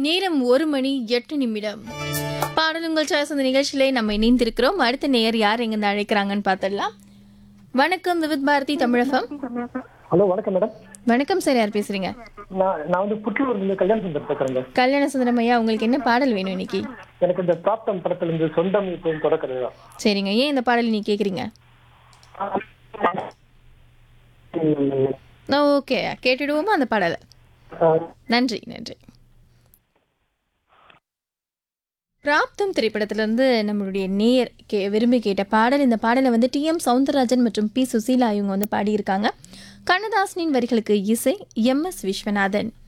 நேரம் ஒரு மணி எட்டு நிமிடம் பாடலுங்கள் சாய்ஸ் அந்த நிகழ்ச்சியிலே நம்ம இணைந்திருக்கிறோம் அடுத்த நேயர் யார் எங்கிருந்து அழைக்கிறாங்கன்னு பார்த்துடலாம் வணக்கம் விவித் பாரதி தமிழகம் ஹலோ வணக்கம் மேடம் வணக்கம் சார் யார் பேசுறீங்க நான் நான் வந்து புற்றூர்ல இருந்து கல்யாண சுந்தர் பேசுறேங்க கல்யாண சுந்தரம் ஐயா உங்களுக்கு என்ன பாடல் வேணும் இன்னைக்கு எனக்கு இந்த பிராப்தம் படத்துல இருந்து சொந்தம் இப்போ தொடக்கிறது தான் சரிங்க ஏன் இந்த பாடல் நீ கேட்குறீங்க ஓகே கேட்டுடுவோமா அந்த பாடலை நன்றி நன்றி பிராப்தம் திரைப்படத்திலிருந்து நம்மளுடைய நேர் கே விரும்பி கேட்ட பாடல் இந்த பாடலை வந்து டி எம் சவுந்தரராஜன் மற்றும் பி சுசீலா இவங்க வந்து பாடியிருக்காங்க கண்ணதாசனின் வரிகளுக்கு இசை எம் எஸ் விஸ்வநாதன்